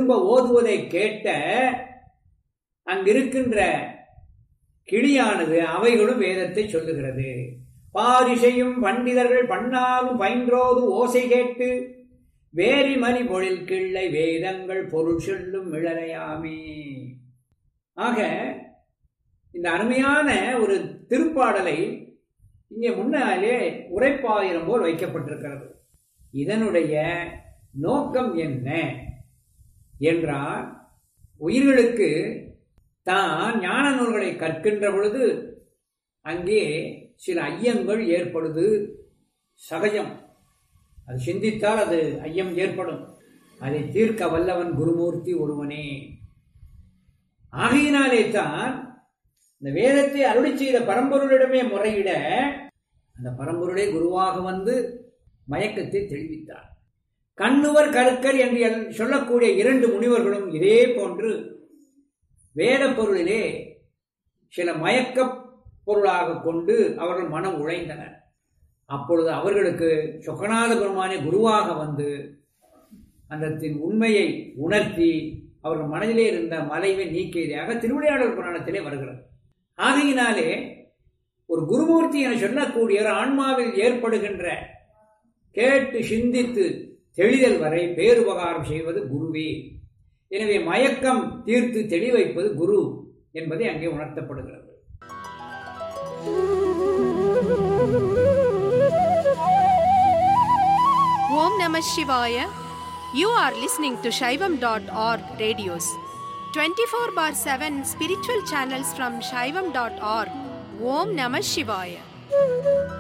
ஓதுவதை கேட்ட அங்கிருக்கின்ற கிளியானது அவைகளும் வேதத்தை சொல்லுகிறது பாரிசையும் பண்டிதர்கள் பண்ணாலும் பயின்றோது ஓசை கேட்டு வேரிமணி பொழில் கிள்ளை வேதங்கள் பொருள் சொல்லும் மிளலையாமே ஆக இந்த அருமையான ஒரு திருப்பாடலை இங்கே முன்னாலே உரைப்பாயிரம் போல் வைக்கப்பட்டிருக்கிறது இதனுடைய நோக்கம் என்ன என்றால் உயிர்களுக்கு தான் ஞான நூல்களை கற்கின்ற பொழுது அங்கே சில ஐயங்கள் ஏற்படுது சகஜம் அது சிந்தித்தால் அது ஐயம் ஏற்படும் அதை தீர்க்க வல்லவன் குருமூர்த்தி ஒருவனே ஆகையினாலே தான் இந்த வேதத்தை அருளி செய்த பரம்பொருளிடமே முறையிட அந்த பரம்பொருளே குருவாக வந்து மயக்கத்தை தெளிவித்தார் கண்ணுவர் கருக்கர் என்று சொல்லக்கூடிய இரண்டு முனிவர்களும் இதே போன்று வேத பொருளிலே சில மயக்க பொருளாக கொண்டு அவர்கள் மனம் உழைந்தனர் அப்பொழுது அவர்களுக்கு சொக்கநாத பெருமானே குருவாக வந்து அந்த உண்மையை உணர்த்தி அவர்கள் மனதிலே இருந்த மலைவை நீக்கியதாக திருவிளையாடல் புராணத்திலே வருகிறது ஆகையினாலே ஒரு குருமூர்த்தி என சொல்லக்கூடிய ஆன்மாவில் ஏற்படுகின்ற கேட்டு சிந்தித்து தெளிதல் வரை பேருபகாரம் செய்வது குருவே எனவே மயக்கம் தீர்த்து தெளிவைப்பது குரு என்பதை அங்கே உணர்த்தப்படுகிறது Om Namah Shivaya. You are listening to Shaivam.org radios. 24 bar 7 spiritual channels from Shaivam.org. Om Namah Shivaya.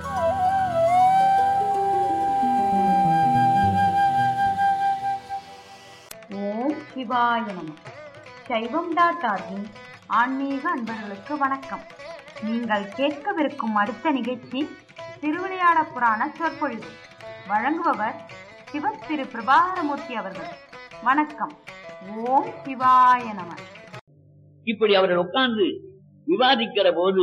ஓம் சிவாய நம சைவம் டாட் ஆர்கின் ஆன்மீக அன்பர்களுக்கு வணக்கம் நீங்கள் கேட்கவிருக்கும் அடுத்த நிகழ்ச்சி திருவிளையாட புராண சொற்பொழிவு வழங்குபவர் சிவ திரு பிரபாகரமூர்த்தி அவர்கள் வணக்கம் ஓம் சிவாய நம இப்படி அவர்கள் உட்கார்ந்து விவாதிக்கிற போது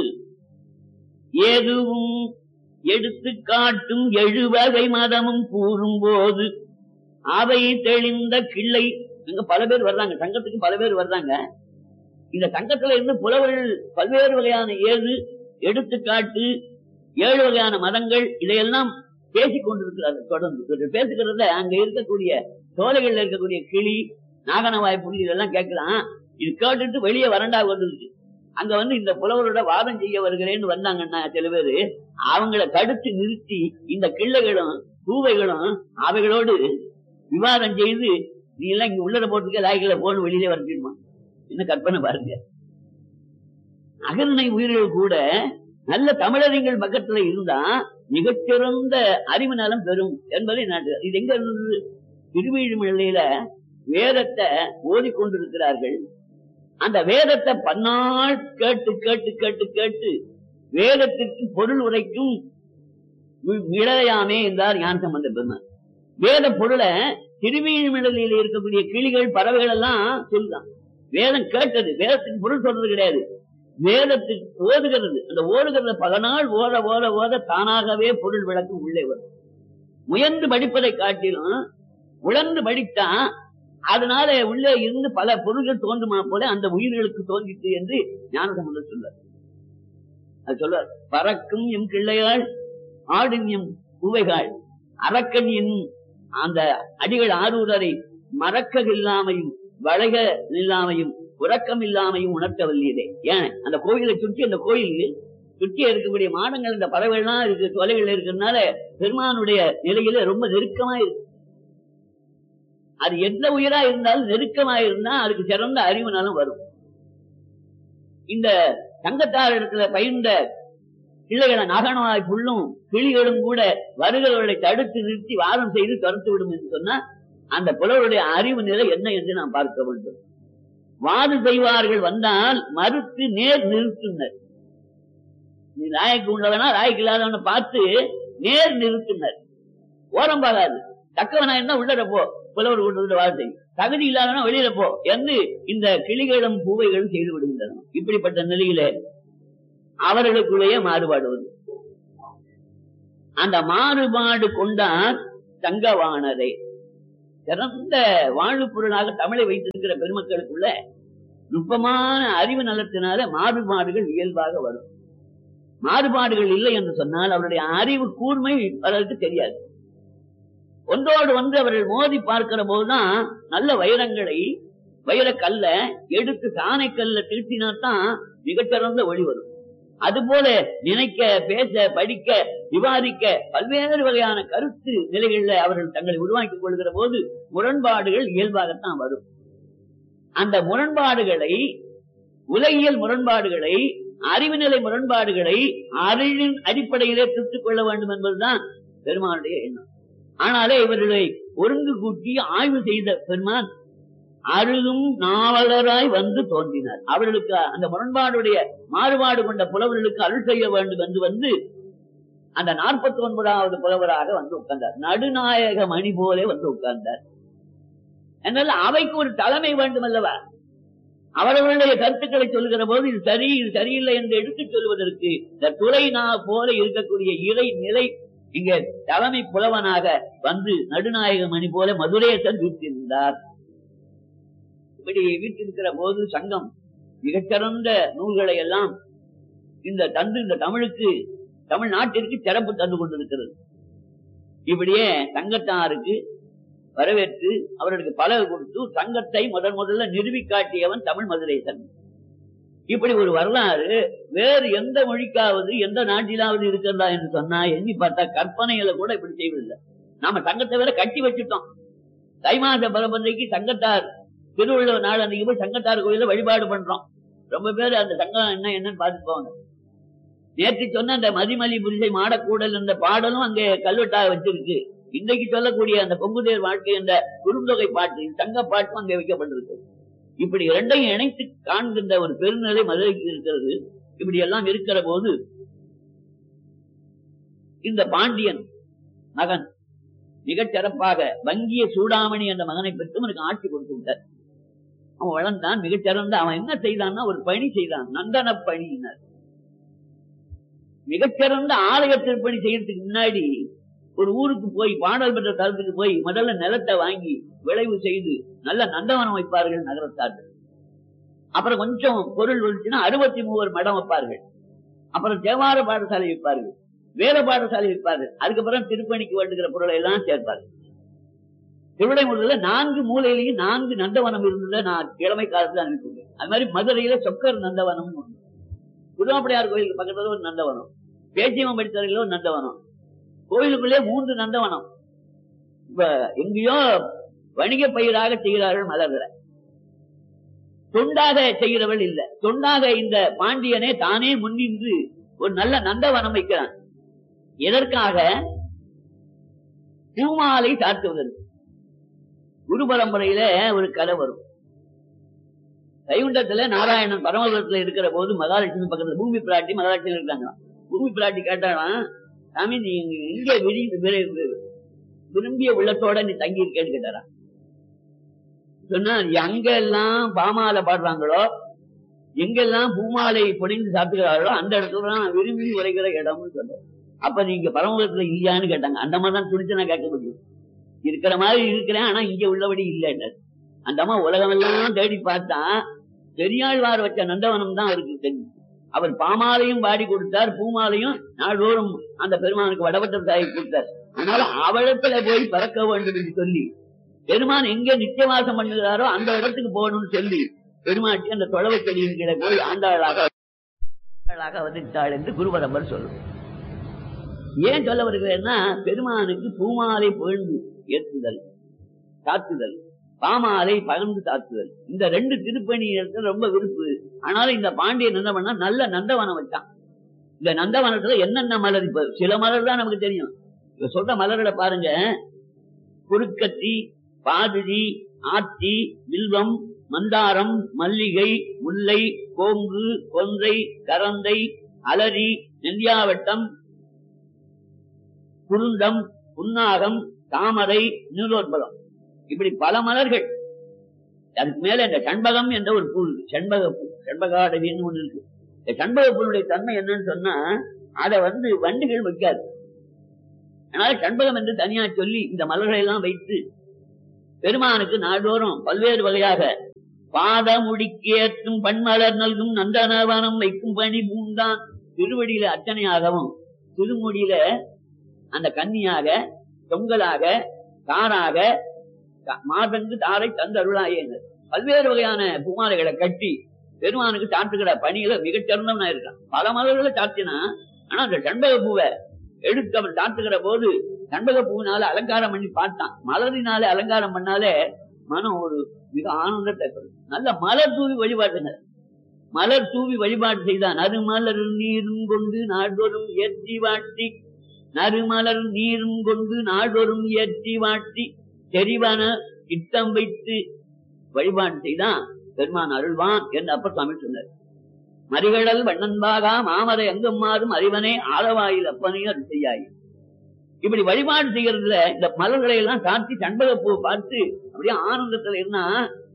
எதுவும் எடுத்து காட்டும் எழுவகை மதமும் கூறும் போது அவை தெளிந்த கிள்ளை அங்க பல பேர் வர்றாங்க சங்கத்துக்கு பல பேர் வர்றாங்க இந்த சங்கத்துல இருந்து புலவர்கள் பல்வேறு வகையான ஏது எடுத்துக்காட்டு ஏழு வகையான மதங்கள் இதையெல்லாம் பேசிக் கொண்டிருக்கிறார்கள் தொடர்ந்து பேசுகிறத அங்க இருக்கக்கூடிய சோலைகள்ல இருக்கக்கூடிய கிளி நாகனவாய் புள்ளி இதெல்லாம் கேட்கலாம் இது கேட்டுட்டு வெளியே வரண்டா வந்துருச்சு அங்க வந்து இந்த புலவரோட வாதம் செய்ய வருகிறேன்னு வந்தாங்கன்னா சில பேரு அவங்கள தடுத்து நிறுத்தி இந்த கிள்ளைகளும் பூவைகளும் அவைகளோடு விவாதம் செய்து நீ எல்லாம் இங்க உள்ளத போட்டுக்க லாய்களை போன்னு வெளியிலே வரச்சிடுமா என்ன கற்பனை பாருங்க அகர்ணை உயிர்கள் கூட நல்ல தமிழறிஞர்கள் பக்கத்துல இருந்தா மிகச்சிறந்த அறிவு நலம் பெறும் என்பதை நாட்டு இது எங்க இருந்தது திருவீழ்மலையில வேதத்தை ஓதிக்கொண்டிருக்கிறார்கள் அந்த வேதத்தை பன்னாள் கேட்டு கேட்டு கேட்டு கேட்டு வேதத்திற்கு பொருள் உரைக்கும் இளையாமே என்றார் ஞான சம்பந்த பெருமான் வேத பொருளை திருவீழ்மலையில் இருக்கக்கூடிய கிளிகள் பறவைகள் எல்லாம் சொல்லுதான் வேதம் கேட்டது வேதத்தின் பொருள் சொல்றது கிடையாது வேதத்துக்கு ஓதுகிறது அந்த ஓதுகிறத பல நாள் ஓத ஓத ஓத தானாகவே பொருள் விளக்கம் உள்ளே வரும் முயன்று படிப்பதை காட்டிலும் உழந்து படித்தா அதனால உள்ளே இருந்து பல பொருள்கள் தோன்றுமா போல அந்த உயிர்களுக்கு தோன்றிட்டு என்று ஞானசம்பந்தர் சொல்றார் அது சொல்றார் பறக்கும் எம் கிள்ளையாள் ஆடும் எம் பூவைகள் அரக்கன் என் அந்த அடிகள் ஆரூரரை மறக்க இல்லாமையும் வளைக இல்லாமையும் உறக்கம் இல்லாமையும் உணர்த்த வல்லியதே ஏன் அந்த கோயிலை சுற்றி அந்த கோயில் சுற்றி இருக்கக்கூடிய மாடங்கள் இந்த பறவைகள்லாம் இருக்கு தொலைகள் இருக்கிறதுனால பெருமானுடைய நிலையில ரொம்ப நெருக்கமா இருக்கு அது எந்த உயிரா இருந்தாலும் நெருக்கமா இருந்தா அதுக்கு சிறந்த அறிவுனாலும் வரும் இந்த தங்கத்தார் இடத்துல பயிர்ந்த கிளைகளை நகனமாய் புல்லும் கிளிகளும் கூட வருகிறவர்களை தடுத்து நிறுத்தி வாதம் செய்து துரத்து விடும் என்று சொன்னா அந்த புலவருடைய அறிவு நிலை என்ன என்று நாம் பார்க்க வேண்டும் வாது செய்வார்கள் வந்தால் மறுத்து நேர் நிறுத்துனர் நீ நாய்க்கு உள்ளவனா நாய்க்கு இல்லாதவனை பார்த்து நேர் நிறுத்துனர் ஓரம் பாகாது தக்கவனா இருந்தா உள்ளத போ புலவர் கொண்டு வார்த்தை தகுதி இல்லாதவனா வெளியில போ என்று இந்த கிளிகளும் பூவைகளும் செய்து விடுகின்றன இப்படிப்பட்ட நிலையில அவர்களுக்குள்ளேயே மாறுபாடு வருது அந்த மாறுபாடு கொண்டார் தங்கவானரை சிறந்த வாழ்வு பொருளாக தமிழை வைத்திருக்கிற பெருமக்களுக்குள்ள நுட்பமான அறிவு நலத்தினால மாறுபாடுகள் இயல்பாக வரும் மாறுபாடுகள் இல்லை என்று சொன்னால் அவருடைய அறிவு கூர்மை பலருக்கு தெரியாது ஒன்றோடு வந்து அவர்கள் மோதி பார்க்கிற போதுதான் நல்ல வைரங்களை வைரக்கல்ல எடுத்து சாணை கல்ல திருத்தினாத்தான் மிகச்சிறந்த ஒளி வரும் அதுபோல நினைக்க பேச படிக்க விவாதிக்க பல்வேறு வகையான கருத்து நிலைகள்ல அவர்கள் தங்களை உருவாக்கிக் கொள்கிற போது முரண்பாடுகள் இயல்பாகத்தான் வரும் அந்த முரண்பாடுகளை உலகியல் முரண்பாடுகளை அறிவுநிலை முரண்பாடுகளை அறிவின் அடிப்படையிலே திருத்திக் கொள்ள வேண்டும் என்பதுதான் பெருமானுடைய எண்ணம் ஆனாலே இவர்களை ஒருங்கு கூட்டி ஆய்வு செய்த பெருமான் அருகும் நாவலராய் வந்து தோன்றினார் அவர்களுக்கு அந்த முரண்பாடுடைய மாறுபாடு கொண்ட புலவர்களுக்கு அருள் செய்ய வேண்டும் என்று வந்து அந்த நாற்பத்தி ஒன்பதாவது புலவராக வந்து உட்கார்ந்தார் நடுநாயக மணி போலே வந்து உட்கார்ந்தார் என்னால் அவைக்கு ஒரு தலைமை வேண்டும் அல்லவா அவர்களுடைய கருத்துக்களை சொல்லுகிற போது இது சரி இது சரியில்லை என்று எடுத்துச் சொல்வதற்கு இந்த துறை நா போல இருக்கக்கூடிய இறை நிலை இங்க தலைமை புலவனாக வந்து நடுநாயக மணி போல மதுரேசன் வீட்டிருந்தார் இப்படி வீட்டிருக்கிற போது சங்கம் மிகச்சிறந்த நூல்களை எல்லாம் இந்த தந்து இந்த தமிழுக்கு தமிழ்நாட்டிற்கு சிறப்பு தந்து கொண்டிருக்கிறது இப்படியே சங்கத்தாருக்கு வரவேற்று அவர்களுக்கு பலர் கொடுத்து சங்கத்தை முதன் முதல்ல நிறுவி காட்டியவன் தமிழ் மதுரேசன் இப்படி ஒரு வரலாறு வேறு எந்த மொழிக்காவது எந்த நாட்டிலாவது இருக்கிறதா என்று சொன்னா எண்ணி பார்த்தா கற்பனைகளை கூட இப்படி செய்வதில்லை நாம சங்கத்தை வேற கட்டி வச்சுட்டோம் தை மாச பரபந்தைக்கு சங்கத்தார் திருவள்ளுவ நாள் அன்னைக்கு போய் சங்கத்தார் கோயில வழிபாடு பண்றோம் ரொம்ப பேர் அந்த சங்கம் என்ன என்னன்னு பார்த்துட்டு போவாங்க நேற்று சொன்ன அந்த மதிமலி புரிசை மாடக்கூடல் என்ற பாடலும் அங்கே கல்வெட்டாக வச்சிருக்கு இன்றைக்கு சொல்லக்கூடிய அந்த பொங்குதேர் வாழ்க்கை என்ற குறுந்தொகை பாட்டு சங்க பாட்டும் அங்கே வைக்கப்பட்டிருக்கு இப்படி இரண்டையும் இணைத்து காண்கின்ற ஒரு பெருநிலை மதுரைக்கு இருக்கிறது இப்படி எல்லாம் இருக்கிற போது இந்த பாண்டியன் மகன் மிகச் சிறப்பாக வங்கிய சூடாமணி என்ற மகனை பெற்று அவனுக்கு ஆட்சி கொடுத்து விட்டார் அவன் வளர்ந்தான் மிகச் சிறந்த அவன் என்ன செய்தான்னா ஒரு பணி செய்தான் நந்தன பணியினர் மிகச்சிறந்த ஆலய திருப்பணி செய்யறதுக்கு முன்னாடி ஒரு ஊருக்கு போய் பாடல் பெற்ற தளத்துக்கு போய் முதல்ல நிலத்தை வாங்கி விளைவு செய்து நல்ல நந்தவனம் வைப்பார்கள் நகரத்தார்கள் அப்புறம் கொஞ்சம் பொருள் வந்துச்சுன்னா அறுபத்தி மூவர் மடம் வைப்பார்கள் அப்புறம் தேவார பாடசாலை வைப்பார்கள் வேத பாடசாலை வைப்பார்கள் அதுக்கப்புறம் திருப்பணிக்கு வேண்டுகிற பொருளை எல்லாம் சேர்ப்பார்கள் திருவிடைமுறையில நான்கு மூலையிலையும் நான்கு நந்தவனம் இருந்ததை நான் கிழமை காலத்துல அனுப்பிவிட்டேன் அது மாதிரி மதுரையில சொக்கர் நந்தவனம் ஒண்ணு புதுமாப்படியார் கோயிலுக்கு பக்கத்துல ஒரு நந்தவனம் பேச்சியம்மன் படித்தவர்கள் ஒரு நந்தவனம் கோயிலுக்குள்ளே மூன்று நந்தவனம் இப்ப எங்கேயோ வணிக பயிராக செய்கிறார்கள் மலர்களை தொண்டாக செய்கிறவள் இல்ல தொண்டாக இந்த பாண்டியனே தானே முன்னின்று ஒரு நல்ல நந்தவனம் வைக்கிறான் எதற்காக பூமாலை சாத்துவதற்கு குரு பரம்பரையில ஒரு கதை வரும் கைகுண்டத்துல நாராயணன் பரமபுரத்துல இருக்கிற போது மகாலட்சுமி பக்கத்துல பூமி பிராட்டி மகாலட்சுமி இருக்காங்க பூமி பிராட்டி கேட்டாலாம் சாமி நீ இங்க விரி விரு- விரும்பிய உள்ளத்தோட நீ தங்கி இருக்கேன்னு கேட்டாரா சொன்னா எங்கெல்லாம் பாமாலை பாடுறாங்களோ எங்கெல்லாம் பூமாலை பொடிந்து சாப்பிடுகிறார்களோ அந்த இடத்துல தான் நான் விரும்பி உரைக்கிற இடம்னு சொல்றேன் அப்ப நீங்க பரமபுரத்துல இல்லையான்னு கேட்டாங்க அந்த மாதிரி தான் துடிச்சு நான் கேட்க முடியும் இருக்கிற மாதிரி இருக்கிறேன் ஆனா இங்க உள்ளபடி இல்லைன்னு அந்த அம்மா உலகமெல்லாம் தேடி பார்த்தா பெரியாழ்வார் வச்ச நந்தவனம் தான் அவருக்கு தெரியும் அவர் பாமாலையும் பாடி கொடுத்தார் பூமாலையும் நாள்தோறும் அந்த பெருமானுக்கு வடபட்டம் தாய் கொடுத்தார் அதனால அவளத்துல போய் பறக்க வேண்டும் என்று சொல்லி பெருமான் எங்க நித்தியவாசம் பண்ணுகிறாரோ அந்த இடத்துக்கு போகணும்னு சொல்லி பெருமாட்டி அந்த தொலைவு செடியின் கீழே போய் ஆண்டாளாக ஆண்டாளாக அவதரித்தாள் என்று குருபரம்பர் சொல்லும் ஏன் சொல்ல வருகிறேன்னா பெருமானுக்கு பூமாலை புகழ்ந்து ஏற்றுதல் சாத்துதல் பாமாலை பகர்ந்து சாத்துதல் இந்த ரெண்டு திருப்பணி இடத்துல ரொம்ப விருப்பு ஆனாலும் இந்த பாண்டியன் என்ன பண்ணா நல்ல நந்தவனம் வச்சான் இந்த நந்தவனத்துல என்னென்ன மலர் இப்ப சில மலர் தான் நமக்கு தெரியும் இப்ப சொல்ற மலர்களை பாருங்க குறுக்கத்தி பாதிரி ஆத்தி வில்வம் மந்தாரம் மல்லிகை முல்லை கோங்கு கொன்றை கரந்தை அலரி நெந்தியாவட்டம் குருந்தம் புன்னாகம் தாமரை நீலோத்பலம் இப்படி பல மலர்கள் அதுக்கு மேல இந்த சண்பகம் என்ற ஒரு பூ இருக்கு. செண்பக பூ செண்பகாடவின்னு ஒண்ணு இருக்கு இந்த சண்பக பூனுடைய தன்மை என்னன்னு சொன்னா அதை வந்து வண்டுகள் வைக்காது அதனால சண்பகம் என்று தனியா சொல்லி இந்த மலர்களை எல்லாம் வைத்து பெருமானுக்கு நாள்தோறும் பல்வேறு வகையாக பாதமுடிக்கேற்றும் பண்மலர் நல்கும் நந்தனவனம் வைக்கும் பணி பூந்தான் திருவடியில அர்ச்சனையாகவும் திருமுடியில அந்த கன்னியாக தொங்கலாக தாராக த- மாதங்கு தாரை தந்தருளாயேங்க பல்வேறு வகையான பூமாலைகளை கட்டி பெருமானுக்கு சாற்றுகிற பணியில மிகச்சிறந்தவனா இருக்கான் பல மலர்களை சாத்தினா ஆனா அந்த செண்பக பூவை எடுத்து அவன் சாத்துகிற போது செண்பக பூவினால அலங்காரம் பண்ணி பார்த்தான் மலரினால அலங்காரம் பண்ணாலே மனம் ஒரு மிக ஆனந்தத்தை பெறும் நல்ல மலர் தூவி வழிபாட்டுங்க மலர் தூவி வழிபாடு செய்தான் நறுமலர் நீரும் கொண்டு நாடொரும் ஏற்றி வாட்டி நறுமலர் நீரும் கொண்டு நாடொரும் ஏற்றி வாட்டி தெரிவன இட்டம் வைத்து வழிபாடு செய்தான் பெருமான் அருள்வான் என்று அப்ப சுவாமி சொன்னார் மறிகடல் வண்ணன்பாகா மாமரை எங்கும் மாறும் அறிவனே ஆளவாயில் அப்பனே அருள் செய்யாய் இப்படி வழிபாடு செய்யறதுல இந்த மலர்களை எல்லாம் சாத்தி சண்பக பூ பார்த்து அப்படியே ஆனந்தத்துல இருந்தா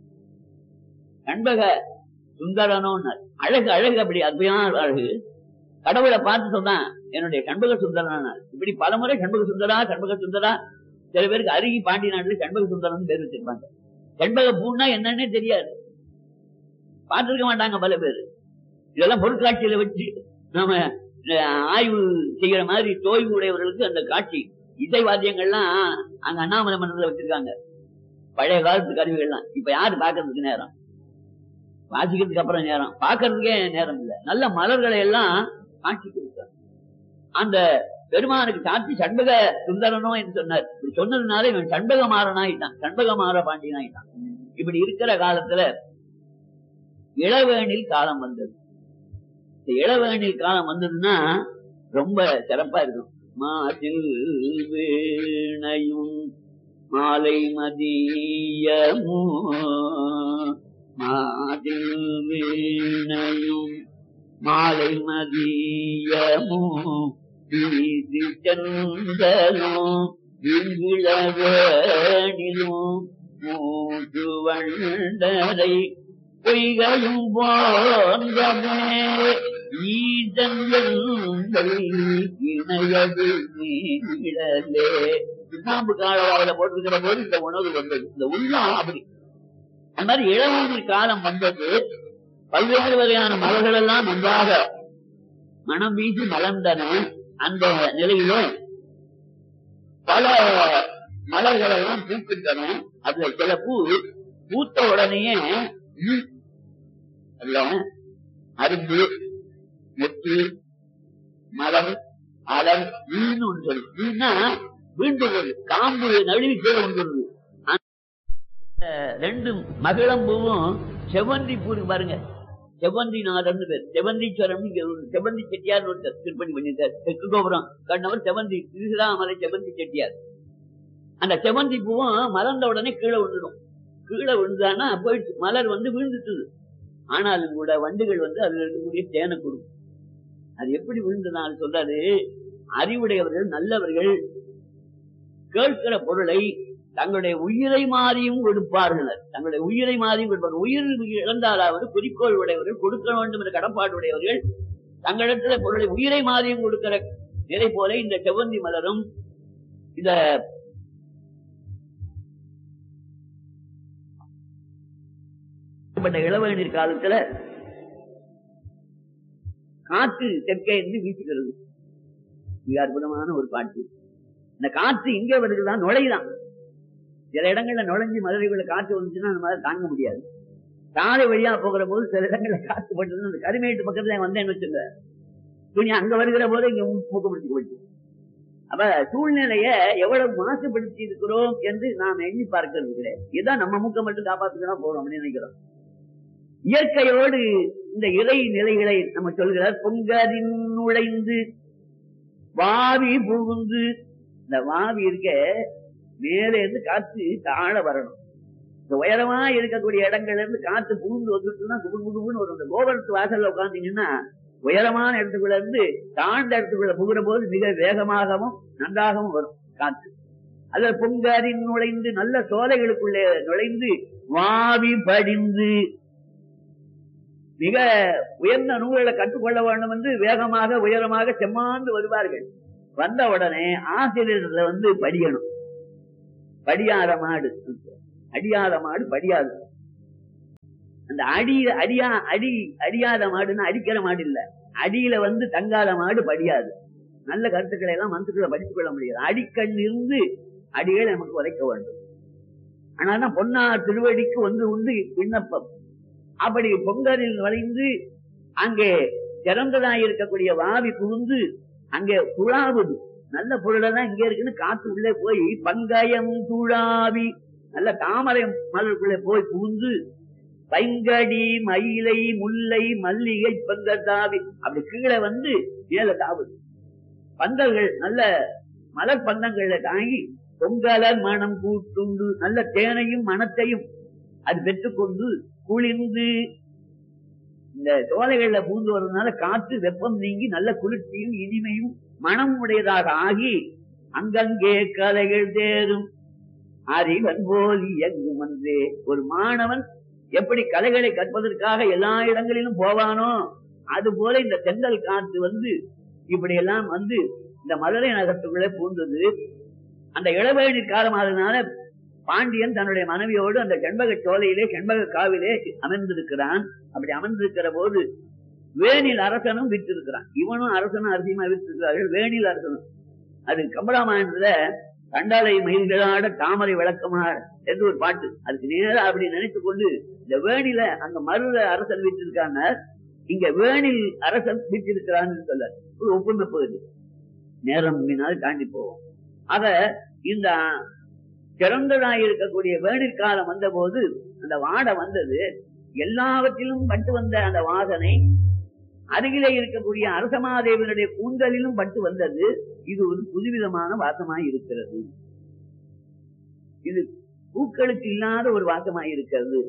சண்பக சுந்தரனோன்னு அழகு அழகு அப்படி அற்புதமான அழகு கடவுளை பார்த்து சொன்னான் என்னுடைய சண்பக சுந்தரன் இப்படி பலமுறை சண்பக சுந்தரா சண்பக சுந்தரா சில பேருக்கு அருகி பாண்டி நாட்டுல சண்பக சுந்தரன் பேர் வச்சிருப்பாங்க செண்பக பூன்னா என்னன்னே தெரியாது பார்த்திருக்க மாட்டாங்க பல பேர் இதெல்லாம் பொருட்காட்சியில வச்சு நாம அஹ், ஆய்வு செய்யற மாதிரி தோய்வு உடையவர்களுக்கு அந்த காட்சி இசை வாத்தியங்கள்லாம் அங்க அண்ணாமலை மன்றத்துல வச்சிருக்காங்க பழைய காலத்து கருவிகள்லாம் இப்ப யாரு பாக்குறதுக்கு நேரம் வாசிக்கிறதுக்கு அப்புறம் நேரம் பாக்குறதுக்கே நேரம் இல்லை நல்ல மலர்களை எல்லாம் காட்சி கொடுத்தார் அந்த பெருமானுக்கு சாட்சி சண்பக சுந்தரனோ என்று சொன்னார் இப்படி சொன்னதுனால இவன் சண்பக மாறனாயிட்டான் சண்பக மாற பாண்டியனாயிட்டான் இப்படி இருக்கிற காலத்துல இளவேணில் காலம் வந்தது இந்த இளவேணில் காலம் வந்ததுன்னா ரொம்ப சிறப்பா இருக்கும் மாசில் வீணையும் மாலை மதியமோ மாதில் வீணையும் மாலை மதியமோ வீதி சந்தனும் விங்கிழவேணிலும் மூன்று வண்டரை பொய்கையும் போன்றமே ஈதன் எங்கள் இணையது நீழலே சுண்ணாம்பு காலவாயில போட்டிருக்கிற போது இந்த உணவு வந்தது இந்த உள்ளம் அப்படி அந்த மாதிரி இளவூர் காலம் வந்தது பல்வேறு வகையான மலர்கள் எல்லாம் நன்றாக மனம் வீசி மலர்ந்தன அந்த நிலையில பல மலர்கள் எல்லாம் பூக்கின்றன அதுல சில பூ பூத்த உடனேயே ம், அல்ல அரும்பு முத்து மலர் அலர் ஈன்னு ஒன்று சொல்லு ஈன்னா வீண்டு வருது காம்பு நழுவி கீழே வந்துருது அந்த ரெண்டு மகிழம்பூவும் செவ்வந்தி பூ இருக்கு பாருங்க செவ்வந்தி நாதர்னு பேர் செவ்வந்தீஸ்வரம் இங்க ஒரு செவ்வந்தி செட்டியார் ஒருத்தர் திருப்பணி பண்ணிட்டார் தெற்கு கோபுரம் கண்ணவர் செவ்வந்தி திருசிராமலை செவ்வந்தி செட்டியார் அந்த செவ்வந்தி பூவும் மலர்ந்த உடனே கீழே விழுந்துடும் கீழே விழுந்தானா போயிடுச்சு மலர் வந்து விழுந்துட்டுது ஆனாலும் கூட வண்டுகள் வந்து அதுல இருக்கக்கூடிய தேனை கொடுக்கும் அது எப்படி விழுந்ததுனால சொல்றாரு அறிவுடையவர்கள் நல்லவர்கள் கேட்கிற பொருளை தங்களுடைய உயிரை மாறியும் கொடுப்பார்கள் தங்களுடைய உயிரை மாறியும் கொடுப்பார்கள் உயிர் இழந்தாலாவது குறிக்கோள் உடையவர்கள் கொடுக்க வேண்டும் என்ற கடப்பாடு உடையவர்கள் தங்களிடத்துல பொருளை உயிரை மாறியும் கொடுக்கிற நிலை போல இந்த செவ்வந்தி மலரும் இந்த இப்படிப்பட்ட இளவேநீர் காலத்துல காற்று தெற்கே இருந்து வீசுகிறது மிக அற்புதமான ஒரு காற்று இந்த காற்று இங்கே வருதுதான் நுழைதான் சில இடங்கள்ல நுழைஞ்சு மதுரைக்குள்ள காற்று வந்துச்சுன்னா அந்த மாதிரி தாங்க முடியாது சாலை வழியா போகிற போது சில இடங்கள்ல காற்று பட்டது அந்த கருமேட்டு பக்கத்துல வந்தேன்னு வச்சுங்க துணி அங்க வருகிற போது இங்க ஊக்கப்படுத்தி போயிடுச்சு அப்ப சூழ்நிலைய எவ்வளவு மாசுபடுத்தி இருக்கிறோம் என்று நாம் எண்ணி பார்க்கிறது கிடையாது இதான் நம்ம மூக்க மட்டும் காப்பாத்துக்கலாம் போறோம் அப்படின்னு நினைக்கிறோம் இயற்கையோடு இந்த இறை நிலைகளை நம்ம சொல்கிறார் பொங்கரின் நுழைந்து வாவி புகுந்து இந்த வாவி இருக்க மேலே இருந்து காற்று தாழ வரணும் இந்த உயரமா இருக்கக்கூடிய இடங்கள்ல இருந்து காத்து புகுந்து வந்துட்டுன்னா குபு குபுன்னு வரும் இந்த கோபுரத்து வாசல்ல உட்கார்ந்தீங்கன்னா உயரமான இடத்துக்குள்ள இருந்து தாழ்ந்த இடத்துக்குள்ள புகுற போது மிக வேகமாகவும் நன்றாகவும் வரும் காற்று அதுல பொங்காரின் நுழைந்து நல்ல சோலைகளுக்குள்ளே நுழைந்து வாவி படிந்து மிக உயர்ந்த நூல்களை கற்றுக்கொள்ள வேண்டும் என்று வேகமாக உயரமாக செம்மாந்து வருவார்கள் வந்த உடனே ஆசிரியர்களை வந்து படியணும் படியாத மாடு அடியாத மாடு படியாது அந்த அடி அடியா அடி அடியாத மாடுன்னா அடிக்கிற மாடு இல்ல அடியில வந்து தங்காத மாடு படியாது நல்ல கருத்துக்களை எல்லாம் மனசுக்குள்ள படித்துக் கொள்ள முடியாது அடிக்கண் இருந்து அடிகளை நமக்கு உரைக்க வேண்டும் ஆனா பொன்னார் திருவடிக்கு வந்து உண்டு விண்ணப்பம் அப்படி பொங்கலில் வளைந்து அங்கே திறந்ததாய் இருக்கக்கூடிய வாவி புகுந்து அங்கே துழாவுது நல்ல பொருளெல்லாம் இங்க இருக்குன்னு காத்து உள்ளே போய் பங்கயம் துழாவி நல்ல தாமரை மலருக்குள்ளே போய் புகுந்து பைங்கடி மயிலை முல்லை மல்லிகை பங்கதாவி அப்படி கீழே வந்து மேல தாவுது பந்தல்கள் நல்ல மலர் பந்தங்கள்ல தாங்கி பொங்கலர் மனம் கூட்டுண்டு நல்ல தேனையும் மனத்தையும் அது பெற்றுக்கொண்டு குளிர்ந்து இந்த சோலைகள்ல பூந்து வருவதனால காற்று வெப்பம் நீங்கி நல்ல குளிர்ச்சியும் இனிமையும் மனம் உடையதாக ஆகி அங்கங்கே கலைகள் தேரும் அறிவன் போல் இயங்கும் அன்றே ஒரு மாணவன் எப்படி கலைகளை கற்பதற்காக எல்லா இடங்களிலும் போவானோ அது போல இந்த தென்றல் காற்று வந்து இப்படி எல்லாம் வந்து இந்த மதுரை நகரத்துக்குள்ளே பூந்தது அந்த இளவேணி காலமானதுனால பாண்டியன் தன்னுடைய மனைவியோடு அந்த செண்பக சோலையிலே செண்பக காவிலே அமர்ந்திருக்கிறான் அப்படி அமர்ந்திருக்கிற போது வேணில் அரசனும் விற்றிருக்கிறான் இவனும் அரசனும் அரிசியமா விற்றிருக்கிறார்கள் வேணில் அரசனும் அது கம்பராமாயணத்துல கண்டாலை மயில்களாட தாமரை விளக்கமார் என்று ஒரு பாட்டு அதுக்கு நேரம் அப்படி நினைத்து கொண்டு இந்த வேணில அங்க மருத அரசன் விற்றிருக்காங்க இங்க வேணில் அரசன் விற்றிருக்கிறான்னு சொல்ல ஒரு ஒப்புமை போகுது நேரம் முன்னால் தாண்டி போவோம் ஆக இந்த சிறந்ததாய் இருக்கக்கூடிய வேணிற் காலம் வந்த போது அந்த வாடை வந்தது எல்லாவற்றிலும் பட்டு வந்த அந்த வாசனை அருகிலே இருக்கக்கூடிய அரசமாதேவனுடைய கூந்தலிலும் பட்டு வந்தது இது ஒரு புதுவிதமான வாசமாய் இருக்கிறது இது பூக்களுக்கு இல்லாத ஒரு வாசமாய் இருக்கிறது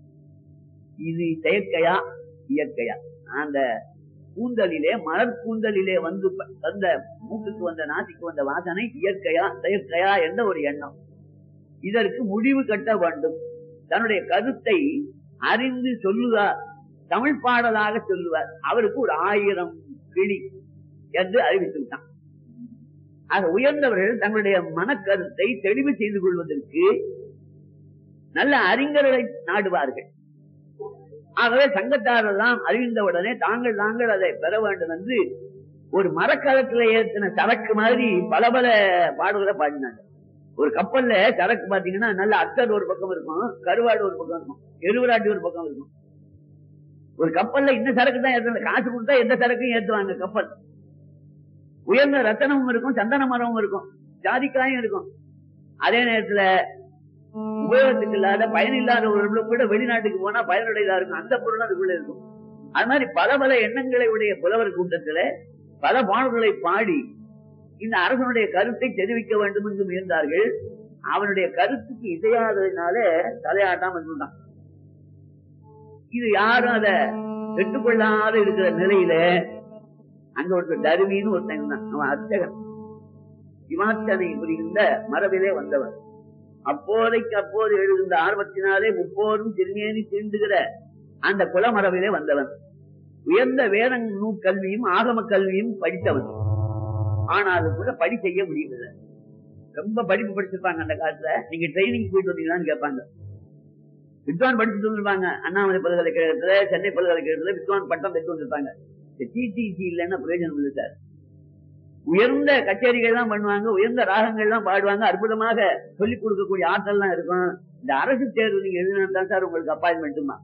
இது செயற்கையா இயற்கையா அந்த கூந்தலிலே மலர் கூந்தலிலே வந்து ப- வந்த மூக்குக்கு வந்த நாசிக்கு வந்த வாசனை இயற்கையா செயற்கையா என்ற ஒரு எண்ணம் இதற்கு முடிவு கட்ட வேண்டும் தன்னுடைய கருத்தை அறிந்து சொல்லுவார் தமிழ் பாடலாக சொல்லுவார் அவருக்கு ஒரு ஆயிரம் கிளி என்று அறிவித்து விட்டான் ஆக உயர்ந்தவர்கள் தங்களுடைய மனக்கருத்தை தெளிவு செய்து கொள்வதற்கு நல்ல அறிஞர்களை நாடுவார்கள் ஆகவே சங்கத்தாரெல்லாம் அறிந்தவுடனே தாங்கள் தாங்கள் அதை பெற வேண்டும் என்று ஒரு மரக்கலத்துல ஏற்றின சரக்கு மாதிரி பல பல பாடல்களை பாடினாங்க ஒரு கப்பல்ல சரக்கு பாத்தீங்கன்னா நல்ல அத்தர் ஒரு பக்கம் இருக்கும் கருவாடு ஒரு பக்கம் இருக்கும் எருவராட்டி ஒரு பக்கம் இருக்கும் ஒரு கப்பல்ல இந்த சரக்கு தான் ஏற்றணும் காசு கொடுத்தா எந்த சரக்கும் ஏற்றுவாங்க கப்பல் உயர்ந்த ரத்தனமும் இருக்கும் சந்தன மரமும் இருக்கும் ஜாதிக்காயும் இருக்கும் அதே நேரத்துல உபயோகத்துக்கு இல்லாத பயன் இல்லாத ஒரு பொருள் கூட வெளிநாட்டுக்கு போனா பயனுடையதா இருக்கும் அந்த பொருள் அதுக்குள்ள இருக்கும் அது மாதிரி பல பல எண்ணங்களை உடைய புலவர் கூட்டத்துல பல பாடல்களை பாடி இந்த அரசனுடைய கருத்தை தெரிவிக்க வேண்டும் என்று முயன்றார்கள் அவனுடைய கருத்துக்கு இசையாததுனால தலையாட்டாம இருந்தான் இது யாரும் அத பெற்றுக்கொள்ளாத இருக்கிற நிலையில அங்க ஒருத்தர் தருமின்னு ஒருத்தன் இருந்தான் அவன் அர்ச்சகன் இமாச்சனை புரிகின்ற மரபிலே வந்தவன் அப்போதைக்கு அப்போது எழுகின்ற ஆர்வத்தினாலே முப்போதும் திருநேனி தீண்டுகிற அந்த குலமரபிலே வந்தவன் உயர்ந்த வேத நூற்கல்வியும் ஆகம கல்வியும் படித்தவன் ஆனாலும் கூட படி செய்ய முடியல ரொம்ப படிப்பு படிச்சிருப்பாங்க அந்த காலத்துல நீங்க ட்ரைனிங் போயிட்டு வந்தீங்களான்னு கேட்பாங்க வித்வான் படிச்சுட்டு வந்திருப்பாங்க அண்ணாமலை பல்கலைக்கழகத்துல சென்னை பல்கலைக்கழகத்துல வித்வான் பட்டம் பெற்று வந்திருப்பாங்க டிடிசி இல்லைன்னா பிரயோஜனம் இல்லை சார் உயர்ந்த கச்சேரிகள் எல்லாம் பண்ணுவாங்க உயர்ந்த ராகங்கள் எல்லாம் பாடுவாங்க அற்புதமாக சொல்லிக் கொடுக்கக்கூடிய ஆற்றல் எல்லாம் இருக்கும் இந்த அரசு தேர்வு நீங்க எழுதினா தான் சார் உங்களுக்கு அப்பாயின்மெண்ட்டுமா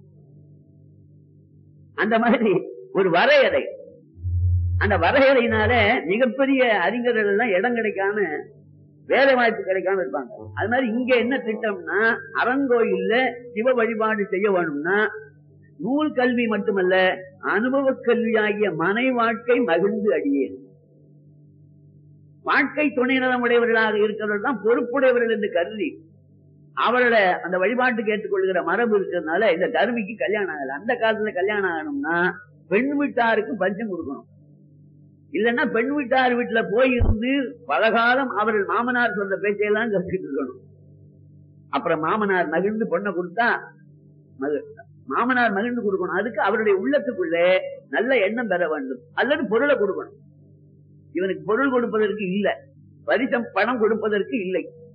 அந்த மாதிரி ஒரு வரையறை அந்த வரையறையினால மிகப்பெரிய அறிஞர்கள் எல்லாம் இடம் கிடைக்காம வேலை வாய்ப்பு கிடைக்காம இருப்பாங்க அது மாதிரி இங்க என்ன திட்டம்னா அரங்கோயில்ல சிவ வழிபாடு செய்ய வேணும்னா நூல் கல்வி மட்டுமல்ல அனுபவ கல்வியாகிய மனை வாழ்க்கை மகிழ்ந்து அடியேன் வாழ்க்கை துணை நலமுடையவர்களாக இருக்கிறவர்கள் தான் பொறுப்புடையவர்கள் என்று கருதி அவரோட அந்த வழிபாட்டுக்கு ஏற்றுக்கொள்கிற மரபு இருக்கிறதுனால இந்த தருமிக்கு கல்யாணம் ஆகல அந்த காலத்துல கல்யாணம் ஆகணும்னா பெண் வீட்டாருக்கு பஞ்சம் கொடுக்கணும் இல்லைன்னா பெண் வீட்டார் வீட்டுல போய் இருந்து பலகாலம் அவர்கள் மாமனார் சொல்ற பேச்சையெல்லாம் கற்றுக்கிட்டு இருக்கணும் அப்புறம் மாமனார் மகிழ்ந்து பொண்ணை கொடுத்தா மகிழ் மாமனார் மகிழ்ந்து கொடுக்கணும் அதுக்கு அவருடைய உள்ளத்துக்குள்ளே நல்ல எண்ணம் பெற வேண்டும் அல்லது பொருளை கொடுக்கணும் இவனுக்கு பொருள் கொடுப்பதற்கு இல்ல பரிசம் பணம் கொடுப்பதற்கு இல்லை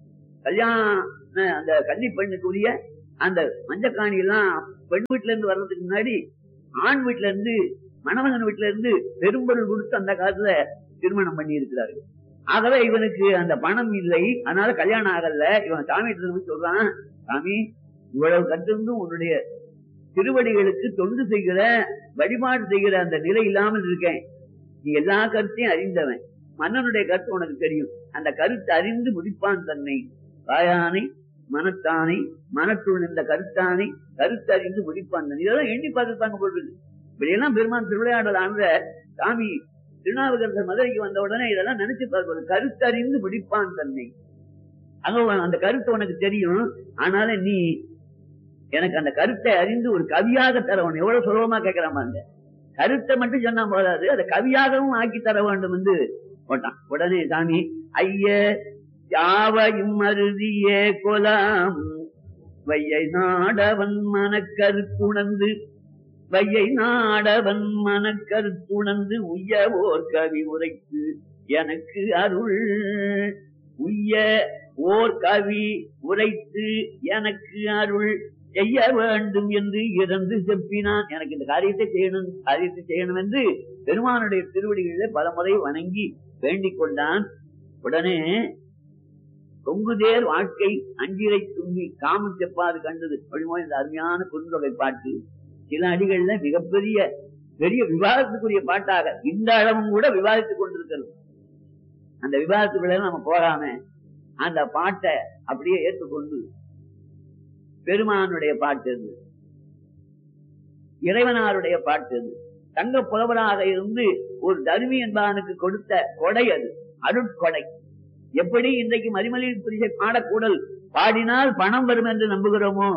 கல்யாண அந்த கன்னி பெண்ணுக்குரிய அந்த மஞ்சக்காணி எல்லாம் பெண் வீட்டுல இருந்து வர்றதுக்கு முன்னாடி ஆண் வீட்டுல இருந்து மணமகன் வீட்டுல இருந்து பெரும்பொருள் கொடுத்து அந்த காலத்துல திருமணம் பண்ணி இருக்கிறார்கள் ஆகவே இவனுக்கு அந்த பணம் இல்லை அதனால கல்யாணம் ஆகல இவன் சாமி சொல்றான் சாமி இவ்வளவு கட்டிருந்தும் உன்னுடைய திருவடிகளுக்கு தொண்டு செய்கிற வழிபாடு செய்கிற அந்த நிலை இல்லாமல் இருக்கேன் நீ எல்லா கருத்தையும் அறிந்தவன் மன்னனுடைய கருத்து உனக்கு தெரியும் அந்த கருத்து அறிந்து முடிப்பான் தன்னை வாயானை மனத்தானை மனத்துள் இந்த கருத்தானை கருத்து அறிந்து முடிப்பான் தன்னை இதெல்லாம் எண்ணி பார்த்துருப்பாங்க போட்டு இப்படியெல்லாம் பெருமான் திருவிளையாடல் ஆண்ட சாமி திருநாவுக்கரசர் மதுரைக்கு வந்த உடனே இதெல்லாம் நினைச்சு பார்ப்பது கருத்தறிந்து முடிப்பான் தன்னை அங்க அந்த கருத்து உனக்கு தெரியும் ஆனால நீ எனக்கு அந்த கருத்தை அறிந்து ஒரு கவியாக தர வேணும் எவ்வளவு சுலபமா கேட்கிறாமா அந்த கருத்தை மட்டும் சொன்னா போதாது அதை கவியாகவும் ஆக்கி தர வேண்டும் என்று போட்டான் உடனே சாமி ஐய யாவையும் அருதியே கொலாம் வையை நாடவன் மனக்கருத்துணர்ந்து வையை நாடவன் மனக்கருத்துணர்ந்து உய்யவோர் கவி உரைத்து எனக்கு அருள் உய்ய ஓர் கவி உரைத்து எனக்கு அருள் செய்ய வேண்டும் என்று இறந்து செப்பினான் எனக்கு இந்த காரியத்தை செய்யணும் காரியத்தை செய்யணும் என்று பெருமானுடைய திருவடிகளிலே பலமுறை வணங்கி வேண்டிக் கொண்டான் உடனே தொங்குதேர் வாழ்க்கை அஞ்சிரை தும்பி காமம் செப்பாது கண்டது அப்படிமோ இந்த அருமையான குறுந்தொகை பாட்டு சில அடிகள்ல மிகப்பெரிய பெரிய விவாதத்துக்குரிய பாட்டாக இந்த அளவும் கூட விவாதித்துக் கொண்டிருக்கிறது அந்த விவாதத்துக்குள்ள நம்ம போகாம அந்த பாட்டை அப்படியே ஏற்றுக்கொண்டு பெருமானுடைய பாட்டு அது இறைவனாருடைய பாட்டு அது தங்க புலவராக இருந்து ஒரு தருமி என்பவனுக்கு கொடுத்த கொடை அது அருட்கொடை எப்படி இன்றைக்கு மறிமலி பிரிசை பாடக்கூடல் பாடினால் பணம் வரும் என்று நம்புகிறோமோ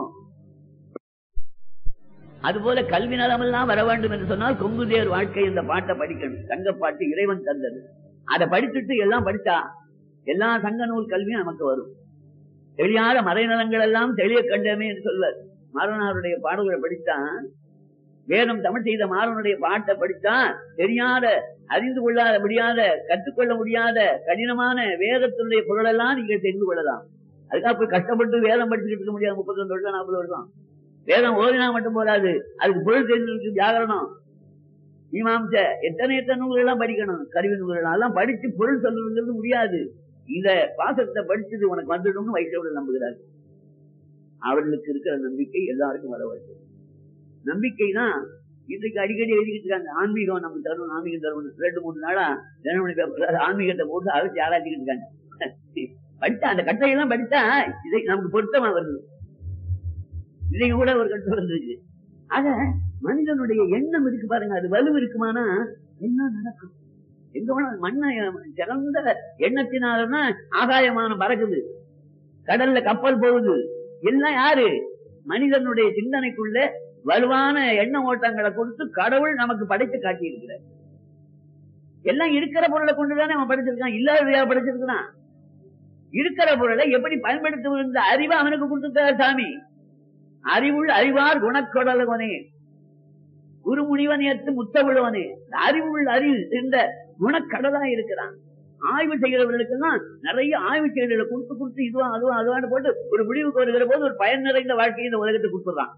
அதுபோல கல்வி நலமெல்லாம் வர வேண்டும் என்று சொன்னால் கொங்குதேர் வாழ்க்கை இந்த பாட்டை படிக்கணும் தங்க பாட்டு இறைவன் தந்தது அதை படிச்சுட்டு எல்லாம் படிச்சா எல்லா சங்க நூல் கல்வியும் நமக்கு வரும் தெளியாத மறைநலங்கள் எல்லாம் தெளிய கண்டமே என்று சொல்வார் மாறனாருடைய பாடல்களை படித்தான் வேதம் தமிழ் செய்த மாறனுடைய பாட்டை படித்தா தெரியாத அறிந்து கொள்ளாத முடியாத கற்றுக்கொள்ள முடியாத கடினமான வேதத்தினுடைய பொருளெல்லாம் நீங்க தெரிந்து கொள்ளலாம் அதுக்காக போய் கஷ்டப்பட்டு வேதம் படிச்சுக்கிட்டு இருக்க முடியாது முப்பத்தி ரெண்டு வருஷம் நாற்பது வருஷம் வேதம் ஓதினா மட்டும் போதாது அதுக்கு பொருள் தெரிஞ்சிருக்கு வியாகரணம் மீமாம்ச எத்தனை எத்தனை நூல்கள் எல்லாம் படிக்கணும் கருவி நூல்கள் எல்லாம் படிச்சு பொருள் சொல்றதுங்கிறது முடியாது இந்த பாசத்தை படிச்சது உனக்கு வந்துடும்னு வைஷ்ணவர்கள் நம்புகிறார் அவர்களுக்கு இருக்கிற நம்பிக்கை எல்லாருக்கும் வர வேண்டும் நம்பிக்கை தான் இன்றைக்கு அடிக்கடி எழுதிக்கிட்டு இருக்காங்க ஆன்மீகம் நமக்கு தரும் ஆன்மீகம் தரும் ரெண்டு மூணு நாளா தினமணி பேப்பர் ஆன்மீகத்தை போட்டு அழைச்சி ஆராய்ச்சிக்கிட்டு இருக்காங்க படித்தா அந்த கட்டையெல்லாம் படித்தா இதை நமக்கு பொருத்தமா வருது இன்னைக்கு கூட ஒரு கட்டம் வந்துருக்கு ஆக மனிதனுடைய எண்ணம் இருக்கு பாருங்க அது வலு இருக்குமானா என்ன நடக்கும் எங்க வேணா மண்ணை சிறந்த எண்ணத்தினாலதான் ஆகாயமான பறக்குது கடல்ல கப்பல் போகுது எல்லாம் யாரு மனிதனுடைய சிந்தனைக்குள்ள வலுவான எண்ண ஓட்டங்களை கொடுத்து கடவுள் நமக்கு படைத்து காட்டி இருக்கிறார் எல்லாம் இருக்கிற பொருளை கொண்டுதானே அவன் படைச்சிருக்கான் இல்லாததையா படைச்சிருக்கான் இருக்கிற பொருளை எப்படி பயன்படுத்துவது அறிவை அவனுக்கு கொடுத்துட்டார் சாமி அறிவுள் அறிவார் குணக்கொடலவனே குருமுனிவன் ஏற்று முத்தவிழுவனே அறிவுள் அறிவு என்ற குணக்கடலா இருக்கிறான் ஆய்வு செய்கிறவர்களுக்கு தான் நிறைய ஆய்வு செய்திகளை கொடுத்து கொடுத்து இதுவா அதுவா அதுவான்னு போட்டு ஒரு முடிவுக்கு வருகிற போது ஒரு பயன் நிறைந்த வாழ்க்கையை இந்த உலகத்துக்கு கொடுத்துறான்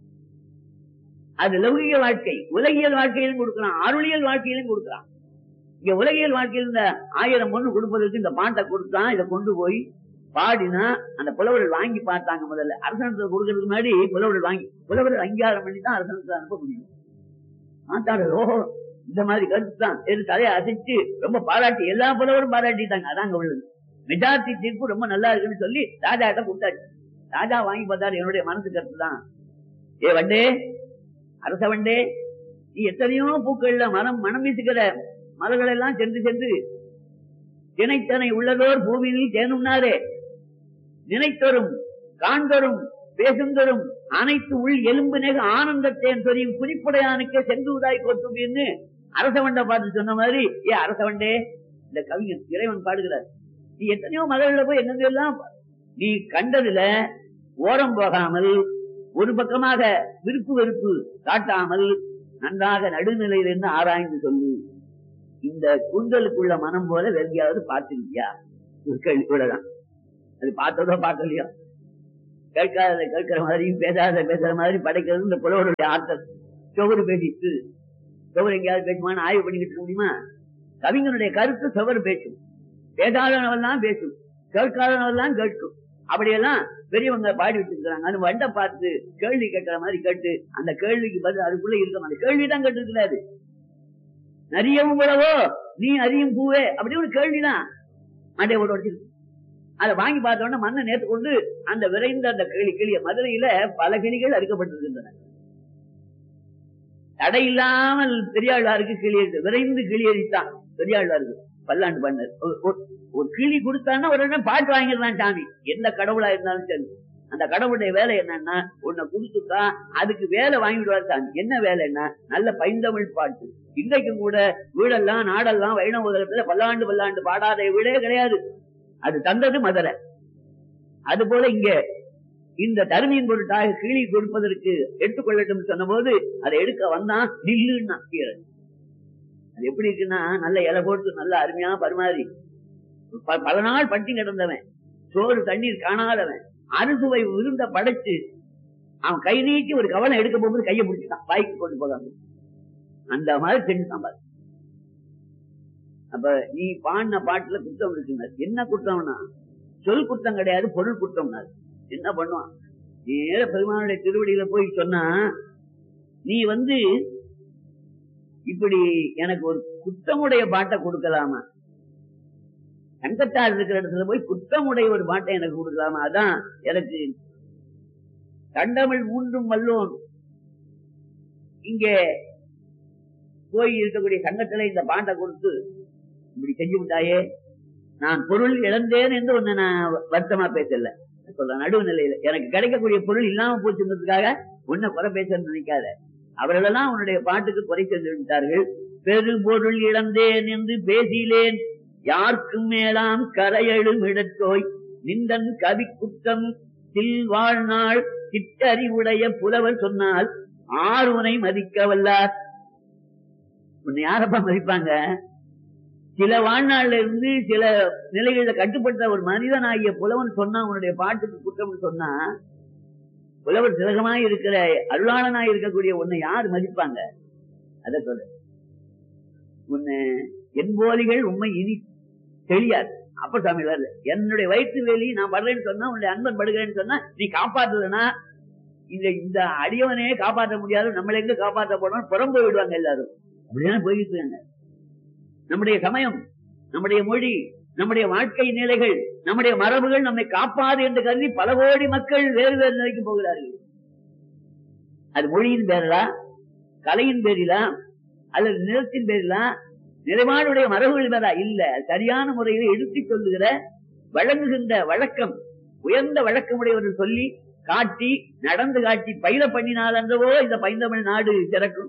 அது லௌகிக வாழ்க்கை உலகியல் வாழ்க்கையிலும் கொடுக்கிறான் அருளியல் வாழ்க்கையிலும் கொடுக்கிறான் இங்க உலகியல் வாழ்க்கையில் இந்த ஆயிரம் பொண்ணு கொடுப்பதற்கு இந்த பாட்டை கொடுத்தான் இதை கொண்டு போய் பாடினா அந்த புலவர்கள் வாங்கி பார்த்தாங்க முதல்ல அரசனத்தை கொடுக்கறதுக்கு முன்னாடி புலவர்கள் வாங்கி புலவர்கள் அங்கீகாரம் பண்ணி தான் அரசனத்தை அனுப்ப முடியும் மாட்டாரு ஓஹோ இந்த மாதிரி கருத்து தான் சரி தலையை அசைச்சு ரொம்ப பாராட்டி எல்லா புலவரும் பாராட்டிட்டாங்க அதாங்க உள்ளது மெஜாரிட்டி தீர்ப்பு ரொம்ப நல்லா இருக்குன்னு சொல்லி ராஜா கிட்ட கொடுத்தாச்சு ராஜா வாங்கி பார்த்தாரு என்னுடைய மனசு கருத்து தான் ஏ வண்டே அரச வண்டே நீ எத்தனையோ பூக்கள்ல மனம் மனம் வீசுகிற மலர்கள் எல்லாம் சென்று சென்று தினைத்தனை உள்ளதோர் பூவினில் தேனும்னாரே நினைத்தொரும் காண்தொரும் பேசுந்தொரும் அனைத்து உள் எலும்பு நெகு ஆனந்தத்தேன் சொரியும் குறிப்புடையானுக்கு சென்றுதாய் கொத்துமின்னு அரசவண்ட பார்த்து சொன்ன மாதிரி ஏ அரசவண்டே இந்த கவிஞன் இறைவன் பாடுகிறார் நீ எத்தனையோ மலர்கள போய் என்னெல்லாம் நீ கண்டதுல ஓரம் போகாமல் ஒரு பக்கமாக விருப்பு வெறுப்பு காட்டாமல் நன்றாக நடுநிலையில இருந்து ஆராய்ந்து சொல்லு இந்த கூந்தலுக்குள்ள மனம் போல வெறுமையாவது பார்த்துருக்கியா ஒரு கேள்வி கூடதான் அது பார்த்ததோ பார்க்கலையோ கேட்காத கேட்கிற மாதிரியும் பேசாத பேசுற மாதிரி படைக்கிறது இந்த புலவருடைய ஆற்றல் சுவரு பேசிட்டு சுவர் எங்கேயாவது பேசுமான்னு ஆய்வு பண்ணிக்கிட்டு இருக்க முடியுமா கவிஞனுடைய கருத்து சுவர் பேசும் பேசாதவனவெல்லாம் பேசும் கேட்காதவனவெல்லாம் கேட்கும் அப்படியெல்லாம் பெரியவங்க பாடி வச்சிருக்கிறாங்க அந்த வண்டை பார்த்து கேள்வி கேட்கிற மாதிரி கேட்டு அந்த கேள்விக்கு பதில் அதுக்குள்ள இருக்க அந்த கேள்விதான் கேட்டிருக்கிறாரு நிறையவும் கூடவோ நீ அறியும் பூவே அப்படி ஒரு கேள்விதான் மண்டை ஓட உடைச்சிருக்கு அதை வாங்கி பார்த்த உடனே மண்ணை நேற்று கொண்டு அந்த விரைந்த அந்த கிளி கிளிய மதுரையில பல கிளிகள் அறுக்கப்பட்டிருக்கின்றன தடை இல்லாமல் பெரியாழ்வாருக்கு கிளி இருக்கு விரைந்து கிளி அடித்தான் பெரியாழ்வாருக்கு பல்லாண்டு பண்ணர் ஒரு- ஒரு- ஒரு கிளி கொடுத்தான்னா ஒரு இடம் பாட்டு வாங்கிடுறான் சாமி எந்த கடவுளா இருந்தாலும் சரி அந்த கடவுளுடைய வேலை என்னன்னா உன்னை கொடுத்துட்டா அதுக்கு வேலை வாங்கிடுவார் சாமி என்ன வேலைன்னா நல்ல பைந்தமிழ் பாட்டு இன்றைக்கும் கூட வீடெல்லாம் நாடெல்லாம் வைணவ உலகத்துல பல்லாண்டு பல்லாண்டு பாடாத வீடே கிடையாது அது தந்தது மதுரை அது போல இங்க இந்த தருமையின் பொருட்டாக கிளி கொடுப்பதற்கு எடுத்துக்கொள்ளட்டும் சொன்ன போது அதை எடுக்க வந்தான் நில்லுன்னா கீழே அது எப்படி இருக்குன்னா நல்ல இலை போட்டு நல்ல அருமையா பரிமாறி ப- பல நாள் பட்டி கிடந்தவன் சோறு தண்ணீர் காணாதவன் அறுசுவை விருந்த படைச்சு அவன் கை நீட்டி ஒரு கவனம் எடுக்க போகும்போது கையை பிடிச்சிட்டான் வாய்க்கு கொண்டு போகாம அந்த மாதிரி செஞ்சுட்டான் பாரு அப்ப நீ பாடின பாட்டுல குற்றம் இருக்குங்க என்ன குற்றம்னா சொல் குற்றம் கிடையாது பொருள் குற்றம்னா என்ன பண்ணுவான் நேர பெருமானுடைய திருவடியில போய் சொன்னா நீ வந்து இப்படி எனக்கு ஒரு குற்றமுடைய பாட்டை கொடுக்கலாமா சங்கத்தார் இருக்கிற இடத்துல போய் குற்றமுடைய ஒரு பாட்டை எனக்கு கொடுக்கலாமா அதான் எனக்கு கண்டமிழ் மூன்றும் வல்லோன் இங்கே போய் இருக்கக்கூடிய சங்கத்துல இந்த பாட்டை கொடுத்து இப்படி செஞ்சு விட்டாயே நான் பொருள் இழந்தேன் என்று ஒண்ணு நான் வருத்தமா பேசல சொல்றேன் நடுவு நிலையில எனக்கு கிடைக்கக்கூடிய பொருள் இல்லாம போச்சுன்றதுக்காக உன்னை குறை பேச நினைக்காத அவர்களெல்லாம் உன்னுடைய பாட்டுக்கு குறை சென்று விட்டார்கள் பெருபொருள் இழந்தேன் என்று பேசிலேன் யாருக்கும் மேலாம் கரையெழும் இடத்தோய் நிந்தன் கவி குற்றம் தில் வாழ்நாள் சிற்றறிவுடைய புலவர் சொன்னால் ஆறுவனை மதிக்க வல்லார் உன்னை யாரப்பா மதிப்பாங்க சில வாழ்நாள்ல இருந்து சில நிலைகளில கட்டுப்பட்ட ஒரு மனிதன் ஆகிய புலவன் சொன்னா உன்னுடைய பாட்டுக்கு குற்றம் சொன்னா புலவர் சிறகமாய் இருக்கிற அருளாளனாய் இருக்கக்கூடிய உன்னை யார் மதிப்பாங்க அத சொல்ல உன்னை என்போலிகள் உண்மை இனி தெரியாது அப்ப சாமி வரல என்னுடைய வயிற்று வேலி நான் படுறேன்னு சொன்னா உன்னுடைய அன்பன் படுகிறேன்னு சொன்னா நீ காப்பாற்றலனா இந்த இந்த அடியவனே காப்பாற்ற முடியாது நம்மள எங்க காப்பாற்ற போனோம் புறம்பு விடுவாங்க எல்லாரும் அப்படிதான் போயிட்டு இருக்காங்க நம்முடைய சமயம் நம்முடைய மொழி நம்முடைய வாழ்க்கை நிலைகள் நம்முடைய மரபுகள் நம்மை காப்பாது என்று கருதி பல கோடி மக்கள் வேறு வேறு நிலைக்கு போகிறார்கள் அது மொழியின் பேரலா கலையின் பேரிலா அல்லது நிலத்தின் பேரிலா நிறைவானுடைய மரபுகள் பேரா இல்ல சரியான முறையில் எடுத்து சொல்லுகிற வழங்குகின்ற வழக்கம் உயர்ந்த வழக்கமுடையவர்கள் சொல்லி காட்டி நடந்து காட்டி பயிர பண்ணினால் என்றவோ இந்த பைந்தமிழ் நாடு சிறக்கும்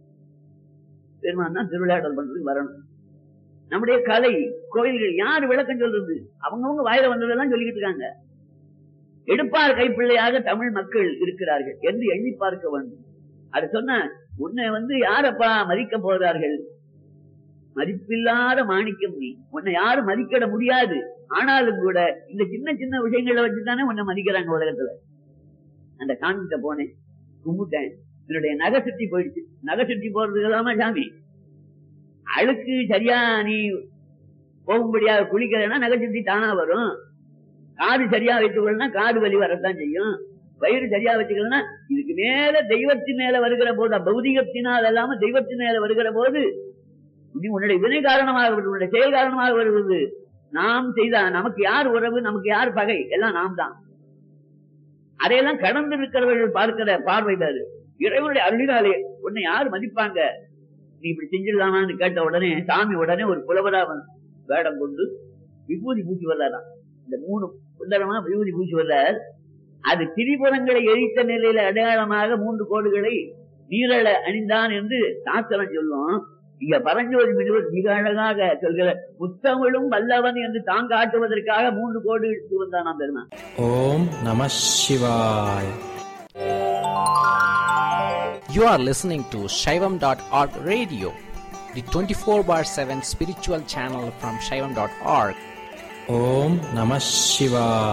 பெருமான் தான் திருவிளையாடல் பண்றதுக்கு வரணும் நம்முடைய கலை கோயில்கள் யார் விளக்கம் சொல்றது அவங்கவுங்க வாயில வந்ததெல்லாம் சொல்லிக்கிட்டு இருக்காங்க எடுப்பார் கைப்பிள்ளையாக தமிழ் மக்கள் இருக்கிறார்கள் என்று எண்ணி பார்க்க வேண்டும் அது சொன்ன உன்னை வந்து யாரப்பா மதிக்க போகிறார்கள் மதிப்பில்லாத மாணிக்கம் நீ உன்னை யாரும் மதிக்கிட முடியாது ஆனாலும் கூட இந்த சின்ன சின்ன விஷயங்களை வச்சுதானே உன்னை மதிக்கிறாங்க உலகத்துல அந்த காமிட்ட போனேன் கும்பிட்டேன் என்னுடைய நகை சுற்றி போயிடுச்சு நகை சுற்றி போறதுக்கு இல்லாம சாமி அழுக்கு சரியா நீ போகும்படியாக குளிக்கிறேன்னா நகை சுத்தி தானா வரும் காது சரியா வைத்துக்கொள்ளனா காது வலி வரத்தான் செய்யும் வயிறு சரியா வச்சுக்கலன்னா இதுக்கு மேல தெய்வத்தின் மேல வருகிற போது பௌதிகத்தினால் அல்லாம தெய்வத்தின் மேல வருகிற போது நீ உன்னுடைய வினை காரணமாக வருவது, உன்னுடைய செயல் காரணமாக வருவது நாம் செய்த நமக்கு யார் உறவு நமக்கு யார் பகை எல்லாம் நாம் தான் அதையெல்லாம் கடந்து இருக்கிறவர்கள் பார்க்கிற பார்வை வேறு இறைவனுடைய அருளினாலே உன்னை யார் மதிப்பாங்க நீ இப்படி செஞ்சிடலாமான்னு கேட்ட உடனே சாமி உடனே ஒரு புலவரா வந்து வேடம் கொண்டு விபூதி பூச்சி வர்றாராம் இந்த மூணு சுந்தரமா விபூதி பூச்சி வர்றார் அது திரிபுரங்களை எரித்த நிலையில அடையாளமாக மூன்று கோடுகளை நீரழ அணிந்தான் என்று சாஸ்திரம் சொல்லும் இங்க பரஞ்சோதி முனிவர் மிக அழகாக சொல்கிற முத்தமிழும் வல்லவன் என்று தாங்க காட்டுவதற்காக மூன்று கோடு எடுத்து வந்தான் பெருமான் ஓம் நம சிவாய் You are listening to Shaivam.org radio, the 24 bar 7 spiritual channel from Shaivam.org. Om Namah Shivaya.